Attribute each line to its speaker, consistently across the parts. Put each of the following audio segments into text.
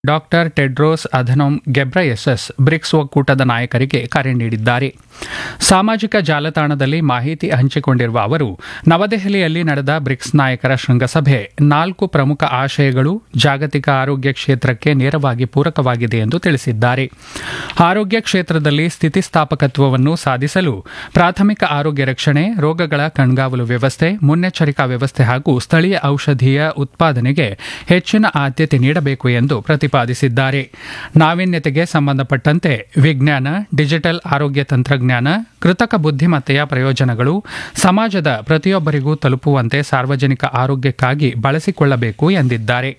Speaker 1: doctor Tedros Adhanom Ghebreyesus BRICS ಒಕ್ಕೂಟದ ನಾಯಕರಿಗೆ ಕರೆ ನೀಡಿದ್ದಾರೆ ಸಾಮಾಜಿಕ ಜಾಲತಾಣದಲ್ಲಿ ಮಾಹಿತಿ ಹಂಚಿಕೊಂಡಿರುವ ಅವರು ನವದೆಹಲಿಯಲ್ಲಿ ನಡೆದ ಬ್ರಿಕ್ಸ್ ನಾಯಕರ ಶೃಂಗಸಭೆ ನಾಲ್ಕು ಪ್ರಮುಖ ಆಶಯಗಳು ಜಾಗತಿಕ ಆರೋಗ್ಯ ಕ್ಷೇತ್ರಕ್ಕೆ ನೇರವಾಗಿ ಪೂರಕವಾಗಿದೆ ಎಂದು ತಿಳಿಸಿದ್ದಾರೆ ಆರೋಗ್ಯ ಕ್ಷೇತ್ರದಲ್ಲಿ ಸ್ಥಿತಿಸ್ಥಾಪಕತ್ವವನ್ನು ಸಾಧಿಸಲು ಪ್ರಾಥಮಿಕ ಆರೋಗ್ಯ ರಕ್ಷಣೆ ರೋಗಗಳ ಕಣ್ಗಾವಲು ವ್ಯವಸ್ಥೆ ಮುನ್ನೆಚ್ಚರಿಕಾ ವ್ಯವಸ್ಥೆ ಹಾಗೂ ಸ್ಥಳೀಯ ಔಷಧೀಯ ಉತ್ಪಾದನೆಗೆ ಹೆಚ್ಚಿನ ಆದ್ಯತೆ ನೀಡಬೇಕು ಎಂದು ಪ್ರತಿಪಾದಿಸಿದ್ದಾರೆ ನಾವೀನ್ಯತೆಗೆ ಸಂಬಂಧಪಟ್ಟಂತೆ ವಿಜ್ಞಾನ ಡಿಜಿಟಲ್ ಆರೋಗ್ಯ ತಂತ್ರಜ್ಞಾನ ಕೃತಕ ಬುದ್ಧಿಮತ್ತೆಯ ಪ್ರಯೋಜನಗಳು ಸಮಾಜದ ಪ್ರತಿಯೊಬ್ಬರಿಗೂ ತಲುಪುವಂತೆ ಸಾರ್ವಜನಿಕ ಆರೋಗ್ಯಕ್ಕಾಗಿ ಬಳಸಿಕೊಳ್ಳಬೇಕು ಎಂದಿದ್ದಾರೆ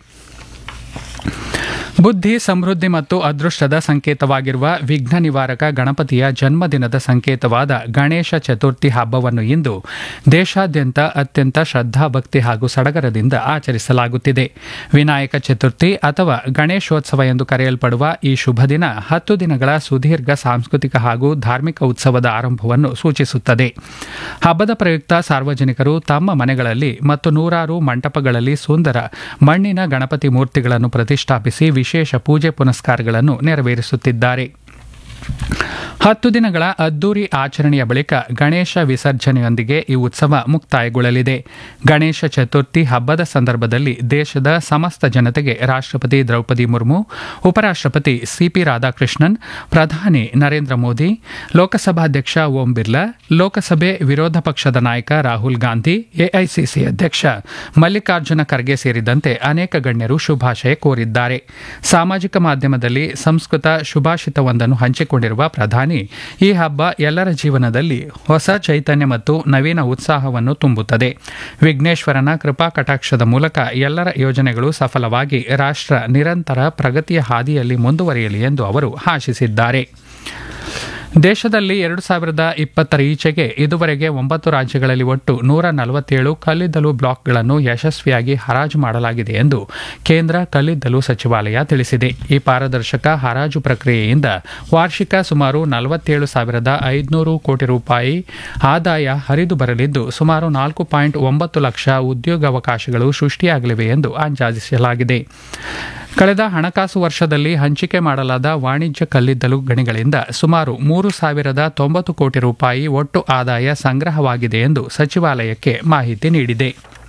Speaker 1: ಬುದ್ಧಿ ಸಮೃದ್ಧಿ ಮತ್ತು ಅದೃಷ್ಟದ ಸಂಕೇತವಾಗಿರುವ ವಿಘ್ನ ನಿವಾರಕ ಗಣಪತಿಯ ಜನ್ಮದಿನದ ಸಂಕೇತವಾದ ಗಣೇಶ ಚತುರ್ಥಿ ಹಬ್ಬವನ್ನು ಇಂದು ದೇಶಾದ್ಯಂತ ಅತ್ಯಂತ ಶ್ರದ್ಧಾಭಕ್ತಿ ಹಾಗೂ ಸಡಗರದಿಂದ ಆಚರಿಸಲಾಗುತ್ತಿದೆ ವಿನಾಯಕ ಚತುರ್ಥಿ ಅಥವಾ ಗಣೇಶೋತ್ಸವ ಎಂದು ಕರೆಯಲ್ಪಡುವ ಈ ಶುಭ ದಿನ ಹತ್ತು ದಿನಗಳ ಸುದೀರ್ಘ ಸಾಂಸ್ಕೃತಿಕ ಹಾಗೂ ಧಾರ್ಮಿಕ ಉತ್ಸವದ ಆರಂಭವನ್ನು ಸೂಚಿಸುತ್ತದೆ ಹಬ್ಬದ ಪ್ರಯುಕ್ತ ಸಾರ್ವಜನಿಕರು ತಮ್ಮ ಮನೆಗಳಲ್ಲಿ ಮತ್ತು ನೂರಾರು ಮಂಟಪಗಳಲ್ಲಿ ಸುಂದರ ಮಣ್ಣಿನ ಗಣಪತಿ ಮೂರ್ತಿಗಳನ್ನು ಪ್ರತಿಷ್ಠಾಪಿಸಿ ವಿಶೇಷ ಪೂಜೆ ಪುನಸ್ಕಾರಗಳನ್ನು ನೆರವೇರಿಸುತ್ತಿದ್ದಾರೆ ಹತ್ತು ದಿನಗಳ ಅದ್ದೂರಿ ಆಚರಣೆಯ ಬಳಿಕ ಗಣೇಶ ವಿಸರ್ಜನೆಯೊಂದಿಗೆ ಈ ಉತ್ಸವ ಮುಕ್ತಾಯಗೊಳ್ಳಲಿದೆ ಗಣೇಶ ಚತುರ್ಥಿ ಹಬ್ಬದ ಸಂದರ್ಭದಲ್ಲಿ ದೇಶದ ಸಮಸ್ತ ಜನತೆಗೆ ರಾಷ್ಟ್ರಪತಿ ದ್ರೌಪದಿ ಮುರ್ಮು ಉಪರಾಷ್ಟ್ರಪತಿ ಸಿಪಿ ರಾಧಾಕೃಷ್ಣನ್ ಪ್ರಧಾನಿ ನರೇಂದ್ರ ಮೋದಿ ಲೋಕಸಭಾಧ್ಯಕ್ಷ ಓಂ ಬಿರ್ಲಾ ಲೋಕಸಭೆ ವಿರೋಧ ಪಕ್ಷದ ನಾಯಕ ರಾಹುಲ್ ಗಾಂಧಿ ಎಐಸಿಸಿ ಅಧ್ಯಕ್ಷ ಮಲ್ಲಿಕಾರ್ಜುನ ಖರ್ಗೆ ಸೇರಿದಂತೆ ಅನೇಕ ಗಣ್ಯರು ಶುಭಾಶಯ ಕೋರಿದ್ದಾರೆ ಸಾಮಾಜಿಕ ಮಾಧ್ಯಮದಲ್ಲಿ ಸಂಸ್ಕೃತ ಶುಭಾಷಿತವೊಂದನ್ನು ಹಂಚಿಕೊಂಡಿರುವ ಪ್ರಧಾನಿ ಈ ಹಬ್ಬ ಎಲ್ಲರ ಜೀವನದಲ್ಲಿ ಹೊಸ ಚೈತನ್ಯ ಮತ್ತು ನವೀನ ಉತ್ಸಾಹವನ್ನು ತುಂಬುತ್ತದೆ ವಿಘ್ನೇಶ್ವರನ ಕೃಪಾ ಕಟಾಕ್ಷದ ಮೂಲಕ ಎಲ್ಲರ ಯೋಜನೆಗಳು ಸಫಲವಾಗಿ ರಾಷ್ಟ್ರ ನಿರಂತರ ಪ್ರಗತಿಯ ಹಾದಿಯಲ್ಲಿ ಮುಂದುವರಿಯಲಿ ಎಂದು ಅವರು ಆಶಿಸಿದ್ದಾರೆ ದೇಶದಲ್ಲಿ ಎರಡು ಸಾವಿರದ ಇಪ್ಪತ್ತರ ಈಚೆಗೆ ಇದುವರೆಗೆ ಒಂಬತ್ತು ರಾಜ್ಯಗಳಲ್ಲಿ ಒಟ್ಟು ನೂರ ನಲವತ್ತೇಳು ಕಲ್ಲಿದ್ದಲು ಬ್ಲಾಕ್ಗಳನ್ನು ಯಶಸ್ವಿಯಾಗಿ ಹರಾಜು ಮಾಡಲಾಗಿದೆ ಎಂದು ಕೇಂದ್ರ ಕಲ್ಲಿದ್ದಲು ಸಚಿವಾಲಯ ತಿಳಿಸಿದೆ ಈ ಪಾರದರ್ಶಕ ಹರಾಜು ಪ್ರಕ್ರಿಯೆಯಿಂದ ವಾರ್ಷಿಕ ಸುಮಾರು ನಲವತ್ತೇಳು ಸಾವಿರದ ಐದುನೂರು ಕೋಟಿ ರೂಪಾಯಿ ಆದಾಯ ಹರಿದು ಬರಲಿದ್ದು ಸುಮಾರು ನಾಲ್ಕು ಪಾಯಿಂಟ್ ಒಂಬತ್ತು ಲಕ್ಷ ಉದ್ಯೋಗಾವಕಾಶಗಳು ಸೃಷ್ಟಿಯಾಗಲಿವೆ ಎಂದು ಅಂದಾಜಿಸಲಾಗಿದೆ ಕಳೆದ ಹಣಕಾಸು ವರ್ಷದಲ್ಲಿ ಹಂಚಿಕೆ ಮಾಡಲಾದ ವಾಣಿಜ್ಯ ಕಲ್ಲಿದ್ದಲು ಗಣಿಗಳಿಂದ ಸುಮಾರು ಮೂರು ಸಾವಿರದ ತೊಂಬತ್ತು ಕೋಟಿ ರೂಪಾಯಿ ಒಟ್ಟು ಆದಾಯ ಸಂಗ್ರಹವಾಗಿದೆ ಎಂದು ಸಚಿವಾಲಯಕ್ಕೆ ಮಾಹಿತಿ ನೀಡಿದೆ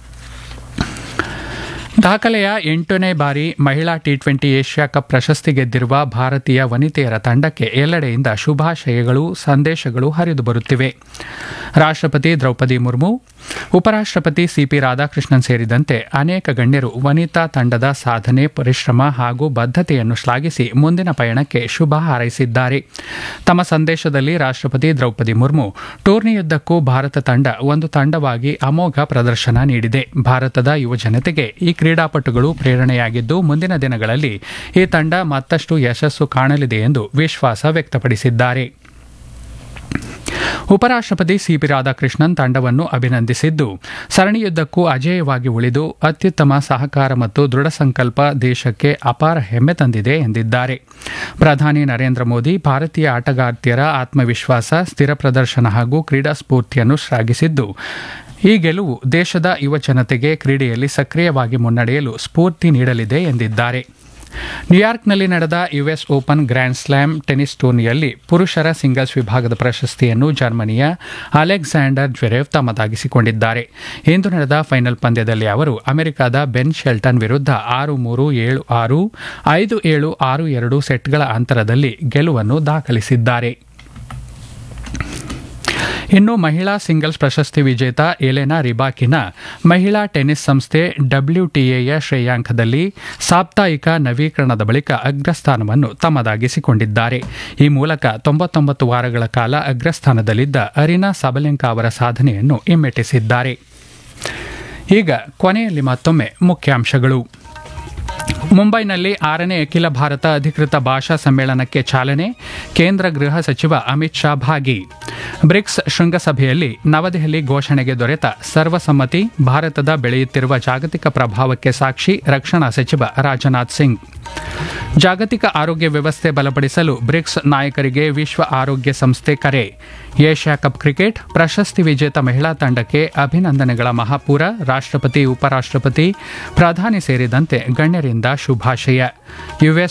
Speaker 1: ದಾಖಲೆಯ ಎಂಟನೇ ಬಾರಿ ಮಹಿಳಾ ಟಿ ಟ್ವೆಂಟಿ ಏಷ್ಯಾ ಕಪ್ ಪ್ರಶಸ್ತಿ ಗೆದ್ದಿರುವ ಭಾರತೀಯ ವನಿತೆಯರ ತಂಡಕ್ಕೆ ಎಲ್ಲೆಡೆಯಿಂದ ಶುಭಾಶಯಗಳು ಸಂದೇಶಗಳು ಹರಿದು ಬರುತ್ತಿವೆ ರಾಷ್ಟ್ರಪತಿ ದ್ರೌಪದಿ ಮುರ್ಮು ಉಪರಾಷ್ಟ್ರಪತಿ ಸಿಪಿ ರಾಧಾಕೃಷ್ಣನ್ ಸೇರಿದಂತೆ ಅನೇಕ ಗಣ್ಯರು ವನಿತಾ ತಂಡದ ಸಾಧನೆ ಪರಿಶ್ರಮ ಹಾಗೂ ಬದ್ಧತೆಯನ್ನು ಶ್ಲಾಘಿಸಿ ಮುಂದಿನ ಪಯಣಕ್ಕೆ ಶುಭ ಹಾರೈಸಿದ್ದಾರೆ ತಮ್ಮ ಸಂದೇಶದಲ್ಲಿ ರಾಷ್ಟ್ರಪತಿ ದ್ರೌಪದಿ ಮುರ್ಮು ಟೂರ್ನಿಯುದ್ದಕ್ಕೂ ಭಾರತ ತಂಡ ಒಂದು ತಂಡವಾಗಿ ಅಮೋಘ ಪ್ರದರ್ಶನ ನೀಡಿದೆ ಭಾರತದ ಯುವಜನತೆಗೆ ಈ ಕ್ರೀಡಾಪಟುಗಳು ಪ್ರೇರಣೆಯಾಗಿದ್ದು ಮುಂದಿನ ದಿನಗಳಲ್ಲಿ ಈ ತಂಡ ಮತ್ತಷ್ಟು ಯಶಸ್ಸು ಕಾಣಲಿದೆ ಎಂದು ವಿಶ್ವಾಸ ವ್ಯಕ್ತಪಡಿಸಿದ್ದಾರೆ ಉಪರಾಷ್ಟ್ರಪತಿ ಸಿಪಿ ರಾಧಾಕೃಷ್ಣನ್ ತಂಡವನ್ನು ಅಭಿನಂದಿಸಿದ್ದು ಸರಣಿಯುದ್ದಕ್ಕೂ ಅಜೇಯವಾಗಿ ಉಳಿದು ಅತ್ಯುತ್ತಮ ಸಹಕಾರ ಮತ್ತು ದೃಢ ಸಂಕಲ್ಪ ದೇಶಕ್ಕೆ ಅಪಾರ ಹೆಮ್ಮೆ ತಂದಿದೆ ಎಂದಿದ್ದಾರೆ ಪ್ರಧಾನಿ ನರೇಂದ್ರ ಮೋದಿ ಭಾರತೀಯ ಆಟಗಾರ್ತಿಯರ ಆತ್ಮವಿಶ್ವಾಸ ಸ್ಥಿರ ಪ್ರದರ್ಶನ ಹಾಗೂ ಕ್ರೀಡಾ ಸ್ಫೂರ್ತಿಯನ್ನು ಶ್ಲಾಘಿಸಿದ್ದು ಈ ಗೆಲುವು ದೇಶದ ಯುವ ಜನತೆಗೆ ಕ್ರೀಡೆಯಲ್ಲಿ ಸಕ್ರಿಯವಾಗಿ ಮುನ್ನಡೆಯಲು ಸ್ಫೂರ್ತಿ ನೀಡಲಿದೆ ಎಂದಿದ್ದಾರೆ ನ್ಯೂಯಾರ್ಕ್ನಲ್ಲಿ ನಡೆದ US Open Grand Slam tennis ಟೂರ್ನಿಯಲ್ಲಿ ಪುರುಷರ ಸಿಂಗಲ್ಸ್ ವಿಭಾಗದ ಪ್ರಶಸ್ತಿಯನ್ನು ಜರ್ಮನಿಯ ಅಲೆಕ್ಸಾಂಡರ್ ಜ್ವೆರೆವ್ ತಮ್ಮದಾಗಿಸಿಕೊಂಡಿದ್ದಾರೆ ಇಂದು ನಡೆದ ಫೈನಲ್ ಪಂದ್ಯದಲ್ಲಿ ಅವರು ಅಮೆರಿಕದ ಬೆನ್ ಶೆಲ್ಟನ್ ವಿರುದ್ಧ ಆರು ಮೂರು ಏಳು ಆರು ಐದು ಏಳು ಆರು ಎರಡು ಸೆಟ್ಗಳ ಅಂತರದಲ್ಲಿ ಗೆಲುವನ್ನು ದಾಖಲಿಸಿದ್ದಾರೆ ಇನ್ನು ಮಹಿಳಾ ಸಿಂಗಲ್ಸ್ ಪ್ರಶಸ್ತಿ ವಿಜೇತ ಎಲೆನಾ ರಿಬಾಕಿನ ಮಹಿಳಾ ಟೆನ್ನಿಸ್ ಸಂಸ್ಥೆ ಡಬ್ಲ್ಯೂಟಿಎಯ ಶ್ರೇಯಾಂಕದಲ್ಲಿ ಸಾಪ್ತಾಹಿಕ ನವೀಕರಣದ ಬಳಿಕ ಅಗ್ರಸ್ಥಾನವನ್ನು ತಮ್ಮದಾಗಿಸಿಕೊಂಡಿದ್ದಾರೆ ಈ ಮೂಲಕ ತೊಂಬತ್ತೊಂಬತ್ತು ವಾರಗಳ ಕಾಲ ಅಗ್ರಸ್ಥಾನದಲ್ಲಿದ್ದ ಅರಿನಾ ಸಬಲೆಂಕಾ ಅವರ ಸಾಧನೆಯನ್ನು ಹಿಮ್ಮೆಟ್ಟಿಸಿದ್ದಾರೆ ಈಗ ಕೊನೆಯಲ್ಲಿ ಮತ್ತೊಮ್ಮೆ ಮುಖ್ಯಾಂಶಗಳು ಮುಂಬೈನಲ್ಲಿ ಆರನೇ ಅಖಿಲ ಭಾರತ ಅಧಿಕೃತ ಭಾಷಾ ಸಮ್ಮೇಳನಕ್ಕೆ ಚಾಲನೆ ಕೇಂದ್ರ ಗೃಹ ಸಚಿವ ಅಮಿತ್ ಶಾ ಭಾಗಿ ಬ್ರಿಕ್ಸ್ ಶೃಂಗಸಭೆಯಲ್ಲಿ ನವದೆಹಲಿ ಘೋಷಣೆಗೆ ದೊರೆತ ಸರ್ವಸಮ್ಮತಿ ಭಾರತದ ಬೆಳೆಯುತ್ತಿರುವ ಜಾಗತಿಕ ಪ್ರಭಾವಕ್ಕೆ ಸಾಕ್ಷಿ ರಕ್ಷಣಾ ಸಚಿವ ರಾಜನಾಥ್ ಸಿಂಗ್ ಜಾಗತಿಕ ಆರೋಗ್ಯ ವ್ಯವಸ್ಥೆ ಬಲಪಡಿಸಲು ಬ್ರಿಕ್ಸ್ ನಾಯಕರಿಗೆ ವಿಶ್ವ ಆರೋಗ್ಯ ಸಂಸ್ಥೆ ಕರೆ ಏಷ್ಯಾ ಕಪ್ ಕ್ರಿಕೆಟ್ ಪ್ರಶಸ್ತಿ ವಿಜೇತ ಮಹಿಳಾ ತಂಡಕ್ಕೆ ಅಭಿನಂದನೆಗಳ ಮಹಾಪೂರ ರಾಷ್ಟ್ರಪತಿ ಉಪರಾಷ್ಟ್ರಪತಿ ಪ್ರಧಾನಿ ಸೇರಿದಂತೆ ಗಣ್ಯರಿಂದ ಶುಭಾಶಯ ಯುಎಸ್